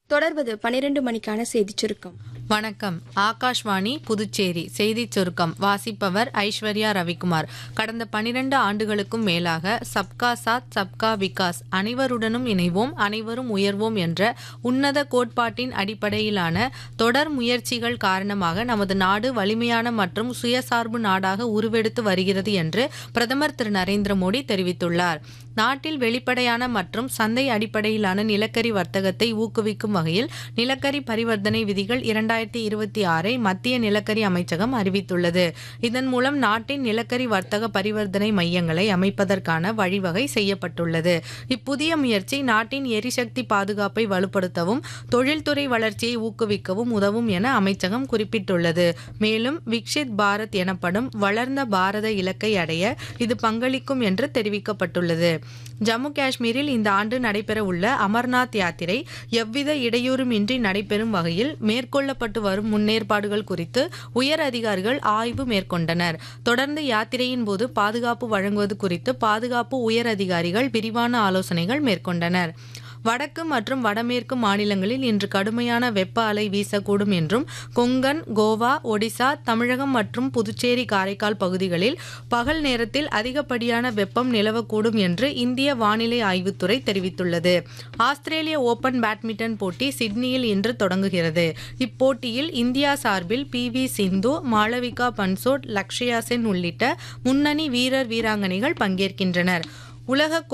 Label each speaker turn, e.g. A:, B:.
A: தொடர்வது பனிரெண்டு மணிக்கான செய்திச் சுருக்கம்
B: வணக்கம் ஆகாஷ்வாணி புதுச்சேரி செய்திச் சுருக்கம் வாசிப்பவர் ஐஸ்வர்யா ரவிக்குமார் கடந்த பனிரெண்டு ஆண்டுகளுக்கும் மேலாக சப்கா சாத் சப்கா விகாஸ் அனைவருடனும் இணைவோம் அனைவரும் உயர்வோம் என்ற உன்னத கோட்பாட்டின் அடிப்படையிலான தொடர் முயற்சிகள் காரணமாக நமது நாடு வலிமையான மற்றும் சுயசார்பு நாடாக உருவெடுத்து வருகிறது என்று பிரதமர் திரு நரேந்திர மோடி தெரிவித்துள்ளார் நாட்டில் வெளிப்படையான மற்றும் சந்தை அடிப்படையிலான நிலக்கரி வர்த்தகத்தை ஊக்குவிக்கும் வகையில் நிலக்கரி பரிவர்த்தனை விதிகள் இரண்டாயிரத்தி இருபத்தி ஆறை மத்திய நிலக்கரி அமைச்சகம் அறிவித்துள்ளது இதன் மூலம் நாட்டின் நிலக்கரி வர்த்தக பரிவர்த்தனை மையங்களை அமைப்பதற்கான வழிவகை செய்யப்பட்டுள்ளது இப்புதிய முயற்சி நாட்டின் எரிசக்தி பாதுகாப்பை வலுப்படுத்தவும் தொழில்துறை வளர்ச்சியை ஊக்குவிக்கவும் உதவும் என அமைச்சகம் குறிப்பிட்டுள்ளது மேலும் விக்ஷித் பாரத் எனப்படும் வளர்ந்த பாரத இலக்கை அடைய இது பங்களிக்கும் என்று தெரிவிக்கப்பட்டுள்ளது ஜம்மு காஷ்மீரில் இந்த ஆண்டு நடைபெறவுள்ள அமர்நாத் யாத்திரை எவ்வித இடையூறுமின்றி நடைபெறும் வகையில் மேற்கொள்ளப்பட்டு வரும் முன்னேற்பாடுகள் குறித்து உயர் அதிகாரிகள் ஆய்வு மேற்கொண்டனர் தொடர்ந்து யாத்திரையின் போது பாதுகாப்பு வழங்குவது குறித்து பாதுகாப்பு உயர் அதிகாரிகள் விரிவான ஆலோசனைகள் மேற்கொண்டனர் வடக்கு மற்றும் வடமேற்கு மாநிலங்களில் இன்று கடுமையான வெப்ப அலை வீசக்கூடும் என்றும் கொங்கன் கோவா ஒடிசா தமிழகம் மற்றும் புதுச்சேரி காரைக்கால் பகுதிகளில் பகல் நேரத்தில் அதிகப்படியான வெப்பம் நிலவக்கூடும் என்று இந்திய வானிலை ஆய்வுத்துறை தெரிவித்துள்ளது ஆஸ்திரேலிய ஓபன் பேட்மிண்டன் போட்டி சிட்னியில் இன்று தொடங்குகிறது இப்போட்டியில் இந்தியா சார்பில் பி வி சிந்து மாளவிகா பன்சோட் லக்ஷயா சென் உள்ளிட்ட முன்னணி வீரர் வீராங்கனைகள் பங்கேற்கின்றனர் உலக